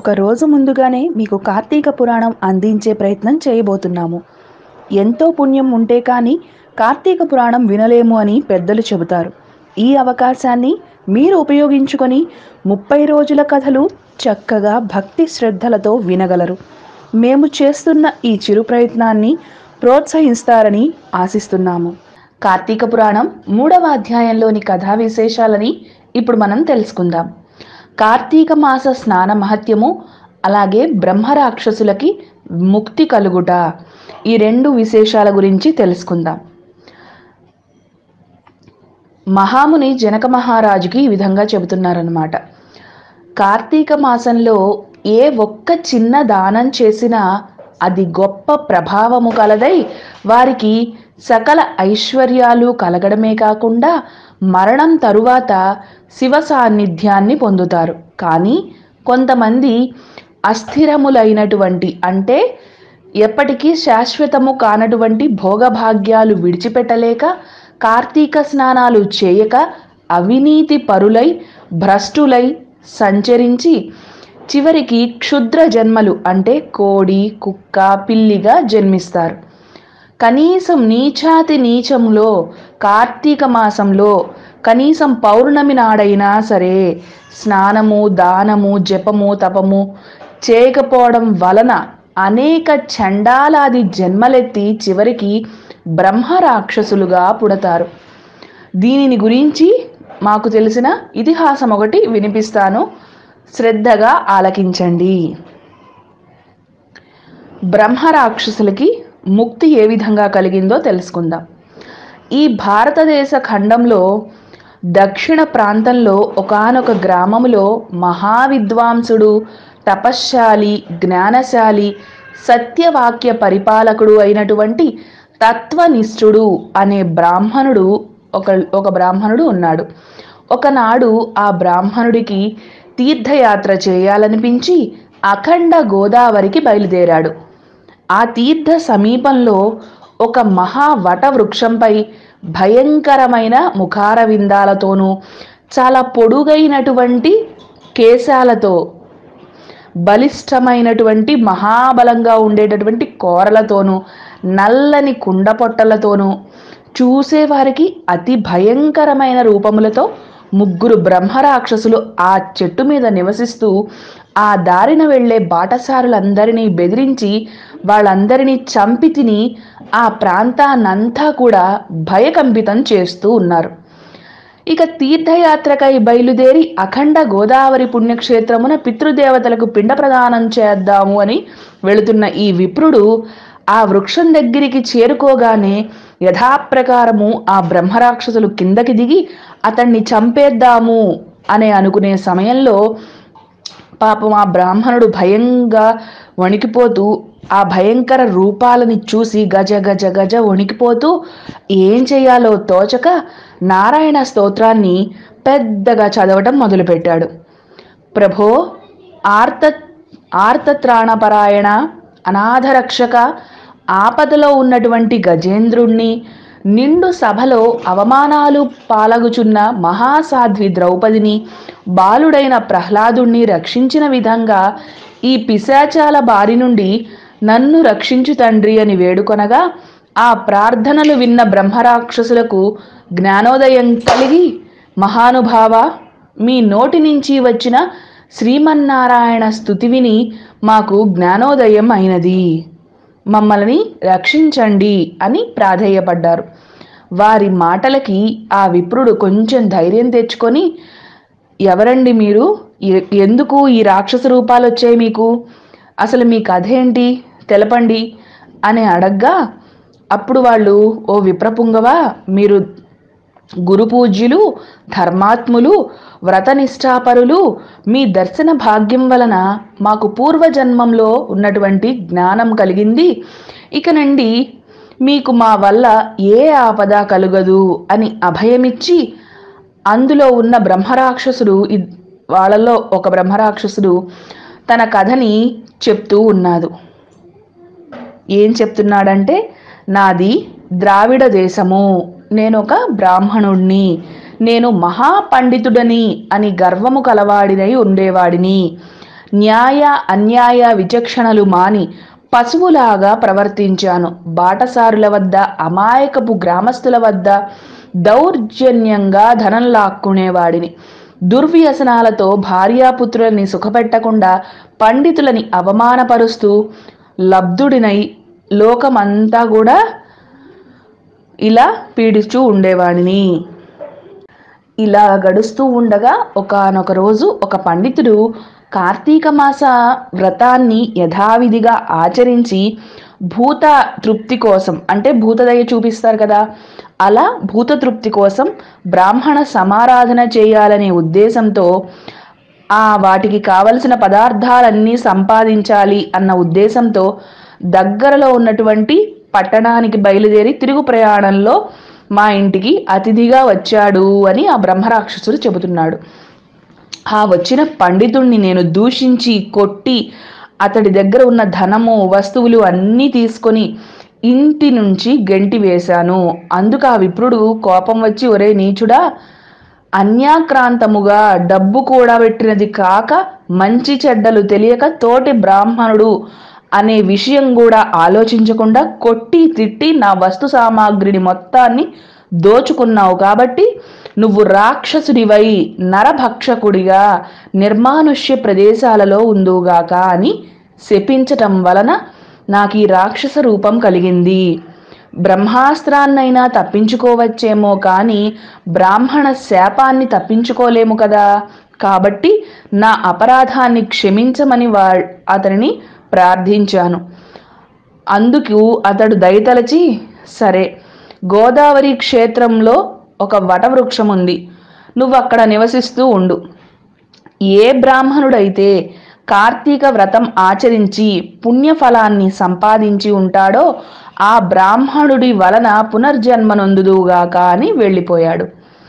ఒక రోజు ముందుగానే మీకు కార్తీక పురాణం అందించే ప్రయత్నం చేయబోతున్నాము ఎంతో పుణ్యం ఉంటే కానీ కార్తీక పురాణం వినలేము అని పెద్దలు చెబుతారు ఈ అవకాశాన్ని మీరు ఉపయోగించుకొని ముప్పై రోజుల కథలు చక్కగా భక్తి శ్రద్ధలతో వినగలరు మేము చేస్తున్న ఈ చిరు ప్రయత్నాన్ని ప్రోత్సహిస్తారని ఆశిస్తున్నాము కార్తీక పురాణం మూడవ అధ్యాయంలోని కథా విశేషాలని ఇప్పుడు మనం తెలుసుకుందాం కార్తీక మాస స్నాన మహత్యము అలాగే బ్రహ్మరాక్షసులకి ముక్తి కలుగుట ఈ రెండు విశేషాల గురించి తెలుసుకుందాం మహాముని జనక మహారాజుకి ఈ విధంగా చెబుతున్నారనమాట కార్తీక మాసంలో ఏ ఒక్క చిన్న దానం చేసినా అది గొప్ప ప్రభావము కలదై వారికి సకల ఐశ్వర్యాలు కలగడమే కాకుండా మరణం తరువాత శివ సాన్నిధ్యాన్ని పొందుతారు కానీ కొంతమంది అస్థిరములైనటువంటి అంటే ఎప్పటికీ శాశ్వతము కానటువంటి భోగభాగ్యాలు విడిచిపెట్టలేక కార్తీక స్నానాలు చేయక అవినీతి పరులై భ్రష్టులై సంచరించి చివరికి క్షుద్ర జన్మలు అంటే కోడి కుక్క పిల్లిగా జన్మిస్తారు కనీసం నీచాతి నీచంలో కార్తీక మాసంలో కనీసం పౌర్ణమి నాడైనా సరే స్నానము దానము జపము తపము చేయకపోవడం వలన అనేక చండాలాది జన్మలెత్తి చివరికి బ్రహ్మ రాక్షసులుగా పుడతారు దీనిని గురించి మాకు తెలిసిన ఇతిహాసం ఒకటి వినిపిస్తాను శ్రద్ధగా ఆలకించండి బ్రహ్మ రాక్షసులకి ముక్తి ఏ విధంగా కలిగిందో తెలుసుకుందాం ఈ భారతదేశ ఖండంలో దక్షిణ ప్రాంతంలో ఒకానొక గ్రామములో మహావిద్వాంసుడు తపశ్శాలి జ్ఞానశాలి సత్యవాక్య పరిపాలకుడు అయినటువంటి తత్వనిష్ఠుడు అనే బ్రాహ్మణుడు ఒక ఒక బ్రాహ్మణుడు ఉన్నాడు ఒకనాడు ఆ బ్రాహ్మణుడికి తీర్థయాత్ర చేయాలనిపించి అఖండ గోదావరికి బయలుదేరాడు ఆ తీర్థ సమీపంలో ఒక మహా వట వృక్షంపై భయంకరమైన ముఖార విందాలతోనూ చాలా పొడుగైనటువంటి కేశాలతో బలిష్టమైనటువంటి మహాబలంగా ఉండేటటువంటి కోరలతోనూ నల్లని కుండపొట్టలతోనూ చూసేవారికి అతి భయంకరమైన రూపములతో ముగ్గురు బ్రహ్మరాక్షసులు ఆ చెట్టు మీద నివసిస్తూ ఆ దారిన వెళ్లే బాటసారులందరినీ బెదిరించి వాళ్ళందరినీ చంపి తిని ఆ ప్రాంతాన్నంతా కూడా భయకంపితం చేస్తూ ఉన్నారు ఇక తీర్థయాత్రకై బయలుదేరి అఖండ గోదావరి పుణ్యక్షేత్రమున పితృదేవతలకు పిండ ప్రదానం చేద్దాము అని వెళుతున్న ఈ విప్రుడు ఆ వృక్షం దగ్గరికి చేరుకోగానే యథాప్రకారము ఆ బ్రహ్మరాక్షసులు కిందకి దిగి అతన్ని చంపేద్దాము అని అనుకునే సమయంలో పాపం ఆ బ్రాహ్మణుడు భయంగా వణికిపోతూ ఆ భయంకర రూపాలని చూసి గజ గజ గజ వణికిపోతూ ఏం చేయాలో తోచక నారాయణ స్తోత్రాన్ని పెద్దగా చదవటం మొదలుపెట్టాడు ప్రభో ఆర్త ఆర్తత్రాణపరాయణ అనాథరక్షక ఆపదలో ఉన్నటువంటి గజేంద్రుణ్ణి నిండు సభలో అవమానాలు పాలగుచున్న మహాసాధ్వి ద్రౌపదిని బాలుడైన ప్రహ్లాదుణ్ణి రక్షించిన విధంగా ఈ పిశాచాల బారి నుండి నన్ను రక్షించు తండ్రి అని వేడుకొనగా ఆ ప్రార్థనలు విన్న బ్రహ్మరాక్షసులకు జ్ఞానోదయం కలిగి మహానుభావ మీ నోటి నుంచి వచ్చిన శ్రీమన్నారాయణ స్థుతి విని మాకు జ్ఞానోదయం అయినది మమ్మల్ని రక్షించండి అని ప్రాధేయపడ్డారు వారి మాటలకి ఆ విప్రుడు కొంచెం ధైర్యం తెచ్చుకొని ఎవరండి మీరు ఎ- ఎందుకు ఈ రాక్షస రూపాలు వచ్చాయి మీకు అసలు మీ కథ ఏంటి తెలపండి అని అడగ్గా అప్పుడు వాళ్ళు ఓ విప్రపుంగవా మీరు గురు పూజ్యులు ధర్మాత్ములు వ్రతనిష్టాపరులు మీ దర్శన భాగ్యం వలన మాకు పూర్వజన్మంలో ఉన్నటువంటి జ్ఞానం కలిగింది ఇక నుండి మీకు మా వల్ల ఏ ఆపద కలుగదు అని అభయమిచ్చి అందులో ఉన్న బ్రహ్మరాక్షసుడు ఇద్- వాళ్ళలో ఒక బ్రహ్మరాక్షసుడు తన కథని చెప్తూ ఉన్నాడు ఏం చెప్తున్నాడంటే నాది ద్రావిడ దేశము నేను ఒక బ్రాహ్మణుణ్ణి నేను మహాపండితుడని అని గర్వము కలవాడినై ఉండేవాడిని న్యాయ అన్యాయ విచక్షణలు మాని పశువులాగా ప్రవర్తించాను బాటసారుల వద్ద అమాయకపు గ్రామస్తుల వద్ద దౌర్జన్యంగా ధనం లాక్కునేవాడిని దుర్వ్యసనాలతో భార్యాపుత్రులని సుఖపెట్టకుండా పండితులని అవమానపరుస్తూ లబ్ధుడినై లోకమంతా కూడా ఇలా పీడిస్తూ ఉండేవాడిని ఇలా గడుస్తూ ఉండగా ఒకానొక రోజు ఒక పండితుడు కార్తీక మాస వ్రతాన్ని యథావిధిగా ఆచరించి భూత తృప్తి కోసం అంటే భూతదయ చూపిస్తారు కదా అలా భూత తృప్తి కోసం బ్రాహ్మణ సమారాధన చేయాలనే ఉద్దేశంతో ఆ వాటికి కావలసిన పదార్థాలన్నీ సంపాదించాలి అన్న ఉద్దేశంతో దగ్గరలో ఉన్నటువంటి పట్టణానికి బయలుదేరి తిరుగు ప్రయాణంలో మా ఇంటికి అతిథిగా వచ్చాడు అని ఆ బ్రహ్మరాక్షసుడు చెబుతున్నాడు ఆ వచ్చిన పండితుణ్ణి నేను దూషించి కొట్టి అతడి దగ్గర ఉన్న ధనము వస్తువులు అన్నీ తీసుకొని ఇంటి నుంచి గెంటి వేశాను అందుకు ఆ విప్రుడు కోపం వచ్చి ఒరే నీచుడా అన్యాక్రాంతముగా డబ్బు కూడబెట్టినది కాక మంచి చెడ్డలు తెలియక తోటి బ్రాహ్మణుడు అనే విషయం కూడా ఆలోచించకుండా కొట్టి తిట్టి నా వస్తు సామాగ్రిని మొత్తాన్ని దోచుకున్నావు కాబట్టి నువ్వు రాక్షసుడివై నరభక్షకుడిగా నిర్మానుష్య ప్రదేశాలలో ఉందువుగాక అని శపించటం వలన నాకు ఈ రాక్షస రూపం కలిగింది బ్రహ్మాస్త్రాన్నైనా తప్పించుకోవచ్చేమో కానీ బ్రాహ్మణ శాపాన్ని తప్పించుకోలేము కదా కాబట్టి నా అపరాధాన్ని క్షమించమని వా అతనిని ప్రార్థించాను అందుకు అతడు దయతలచి సరే గోదావరి క్షేత్రంలో ఒక వటవృక్షం ఉంది నువ్వు అక్కడ నివసిస్తూ ఉండు ఏ బ్రాహ్మణుడైతే కార్తీక వ్రతం ఆచరించి పుణ్యఫలాన్ని సంపాదించి ఉంటాడో ఆ బ్రాహ్మణుడి వలన పునర్జన్మనొందుదుగాక అని వెళ్ళిపోయాడు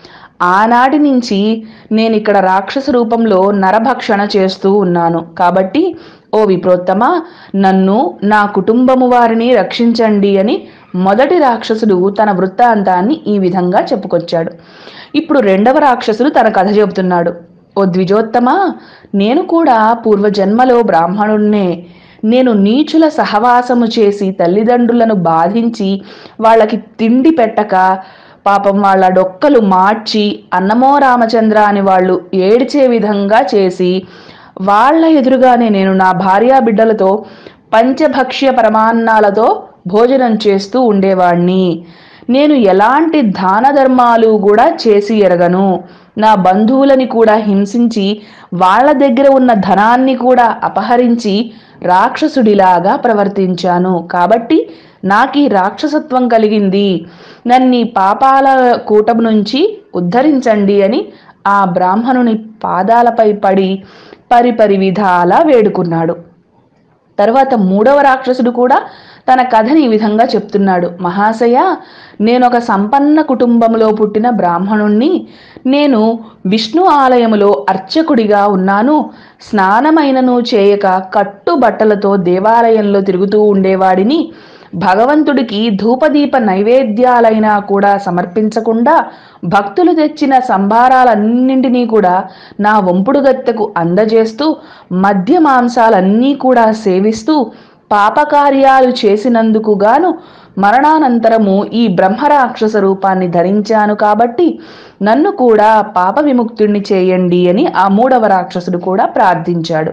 ఆనాటి నుంచి నేను ఇక్కడ రాక్షస రూపంలో నరభక్షణ చేస్తూ ఉన్నాను కాబట్టి ఓ విప్రోత్తమ నన్ను నా కుటుంబము వారిని రక్షించండి అని మొదటి రాక్షసుడు తన వృత్తాంతాన్ని ఈ విధంగా చెప్పుకొచ్చాడు ఇప్పుడు రెండవ రాక్షసుడు తన కథ చెబుతున్నాడు ఓ ద్విజోత్తమ నేను కూడా పూర్వజన్మలో బ్రాహ్మణుణ్ణే నేను నీచుల సహవాసము చేసి తల్లిదండ్రులను బాధించి వాళ్ళకి తిండి పెట్టక పాపం వాళ్ళ డొక్కలు మార్చి అన్నమో రామచంద్ర అని వాళ్ళు ఏడ్చే విధంగా చేసి వాళ్ళ ఎదురుగానే నేను నా భార్యా బిడ్డలతో పంచభక్ష్య పరమాన్నాలతో భోజనం చేస్తూ ఉండేవాణ్ణి నేను ఎలాంటి దాన ధర్మాలు కూడా చేసి ఎరగను నా బంధువులని కూడా హింసించి వాళ్ళ దగ్గర ఉన్న ధనాన్ని కూడా అపహరించి రాక్షసుడిలాగా ప్రవర్తించాను కాబట్టి నాకు ఈ రాక్షసత్వం కలిగింది నన్ను ఈ పాపాల కూటం నుంచి ఉద్ధరించండి అని ఆ బ్రాహ్మణుని పాదాలపై పడి పరిపరి విధాలా వేడుకున్నాడు తర్వాత మూడవ రాక్షసుడు కూడా తన కథని ఈ విధంగా చెప్తున్నాడు మహాశయ నేను ఒక సంపన్న కుటుంబంలో పుట్టిన బ్రాహ్మణుణ్ణి నేను విష్ణు ఆలయములో అర్చకుడిగా ఉన్నాను స్నానమైనను చేయక కట్టుబట్టలతో దేవాలయంలో తిరుగుతూ ఉండేవాడిని భగవంతుడికి ధూపదీప నైవేద్యాలైనా కూడా సమర్పించకుండా భక్తులు తెచ్చిన సంభారాలన్నింటినీ కూడా నా వంపుడు గత్తెకు అందజేస్తూ మద్య మాంసాలన్నీ కూడా సేవిస్తూ పాపకార్యాలు చేసినందుకు గాను మరణానంతరము ఈ బ్రహ్మరాక్షస రూపాన్ని ధరించాను కాబట్టి నన్ను కూడా పాప విముక్తుణ్ణి చేయండి అని ఆ మూడవ రాక్షసుడు కూడా ప్రార్థించాడు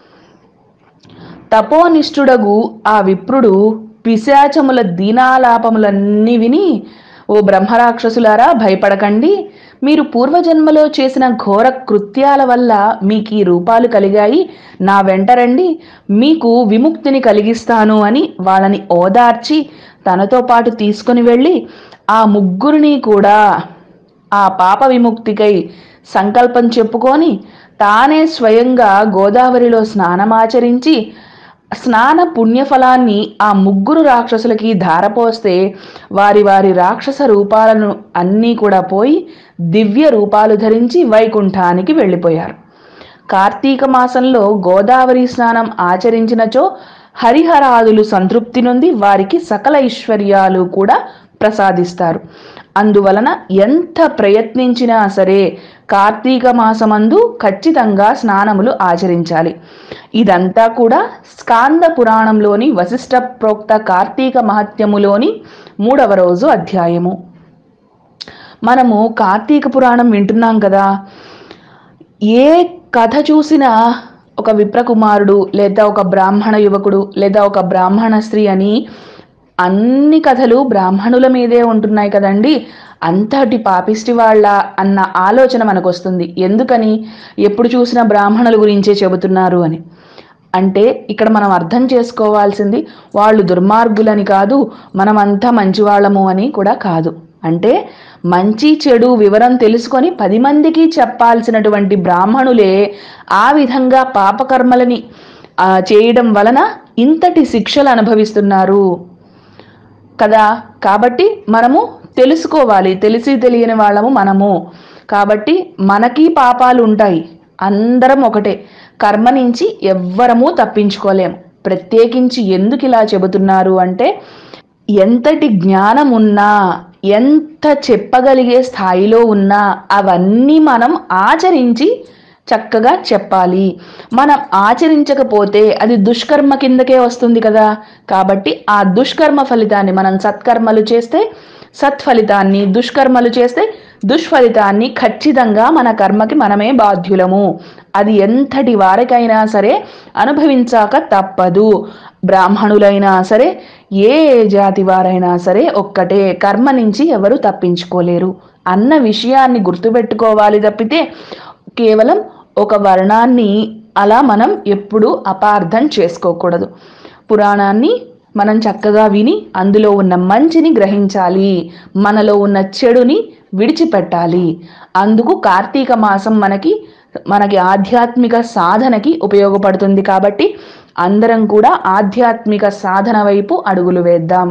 తపోనిష్ఠుడగు ఆ విప్రుడు పిశాచముల దీనాలాపములన్నీ విని ఓ బ్రహ్మరాక్షసులారా భయపడకండి మీరు పూర్వజన్మలో చేసిన ఘోర కృత్యాల వల్ల మీకు ఈ రూపాలు కలిగాయి నా వెంట రండి మీకు విముక్తిని కలిగిస్తాను అని వాళ్ళని ఓదార్చి తనతో పాటు తీసుకొని వెళ్ళి ఆ ముగ్గురిని కూడా ఆ పాప విముక్తికై సంకల్పం చెప్పుకొని తానే స్వయంగా గోదావరిలో స్నానమాచరించి స్నాన పుణ్యఫలాన్ని ఆ ముగ్గురు రాక్షసులకి ధారపోస్తే వారి వారి రాక్షస రూపాలను అన్నీ కూడా పోయి దివ్య రూపాలు ధరించి వైకుంఠానికి వెళ్ళిపోయారు కార్తీక మాసంలో గోదావరి స్నానం ఆచరించినచో హరిహరాదులు సంతృప్తి నొంది వారికి సకల ఐశ్వర్యాలు కూడా ప్రసాదిస్తారు అందువలన ఎంత ప్రయత్నించినా సరే కార్తీక మాసమందు ఖచ్చితంగా స్నానములు ఆచరించాలి ఇదంతా కూడా స్కాంద పురాణంలోని వశిష్ఠ ప్రోక్త కార్తీక మహత్యములోని మూడవ రోజు అధ్యాయము మనము కార్తీక పురాణం వింటున్నాం కదా ఏ కథ చూసినా ఒక విప్రకుమారుడు లేదా ఒక బ్రాహ్మణ యువకుడు లేదా ఒక బ్రాహ్మణ స్త్రీ అని అన్ని కథలు బ్రాహ్మణుల మీదే ఉంటున్నాయి కదండి అంతటి పాపిష్టి వాళ్ళ అన్న ఆలోచన మనకు వస్తుంది ఎందుకని ఎప్పుడు చూసినా బ్రాహ్మణుల గురించే చెబుతున్నారు అని అంటే ఇక్కడ మనం అర్థం చేసుకోవాల్సింది వాళ్ళు దుర్మార్గులని కాదు మనమంతా మంచివాళ్ళము అని కూడా కాదు అంటే మంచి చెడు వివరం తెలుసుకొని పది మందికి చెప్పాల్సినటువంటి బ్రాహ్మణులే ఆ విధంగా పాపకర్మలని ఆ, చేయడం వలన ఇంతటి శిక్షలు అనుభవిస్తున్నారు కదా కాబట్టి మనము తెలుసుకోవాలి తెలిసి తెలియని వాళ్ళము మనము కాబట్టి మనకి పాపాలు ఉంటాయి అందరం ఒకటే కర్మ నుంచి ఎవ్వరము తప్పించుకోలేము ప్రత్యేకించి ఎందుకు ఇలా చెబుతున్నారు అంటే ఎంతటి జ్ఞానం ఉన్నా ఎంత చెప్పగలిగే స్థాయిలో ఉన్నా అవన్నీ మనం ఆచరించి చక్కగా చెప్పాలి మనం ఆచరించకపోతే అది దుష్కర్మ కిందకే వస్తుంది కదా కాబట్టి ఆ దుష్కర్మ ఫలితాన్ని మనం సత్కర్మలు చేస్తే సత్ఫలితాన్ని దుష్కర్మలు చేస్తే దుష్ఫలితాన్ని ఖచ్చితంగా మన కర్మకి మనమే బాధ్యులము అది ఎంతటి వారికైనా సరే అనుభవించాక తప్పదు బ్రాహ్మణులైనా సరే ఏ జాతి వారైనా సరే ఒక్కటే కర్మ నుంచి ఎవరు తప్పించుకోలేరు అన్న విషయాన్ని గుర్తుపెట్టుకోవాలి తప్పితే కేవలం ఒక వర్ణాన్ని అలా మనం ఎప్పుడూ అపార్థం చేసుకోకూడదు పురాణాన్ని మనం చక్కగా విని అందులో ఉన్న మంచిని గ్రహించాలి మనలో ఉన్న చెడుని విడిచిపెట్టాలి అందుకు కార్తీక మాసం మనకి మనకి ఆధ్యాత్మిక సాధనకి ఉపయోగపడుతుంది కాబట్టి అందరం కూడా ఆధ్యాత్మిక సాధన వైపు అడుగులు వేద్దాం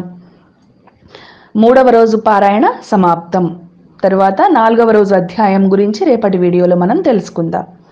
మూడవ రోజు పారాయణ సమాప్తం తరువాత నాలుగవ రోజు అధ్యాయం గురించి రేపటి వీడియోలో మనం తెలుసుకుందాం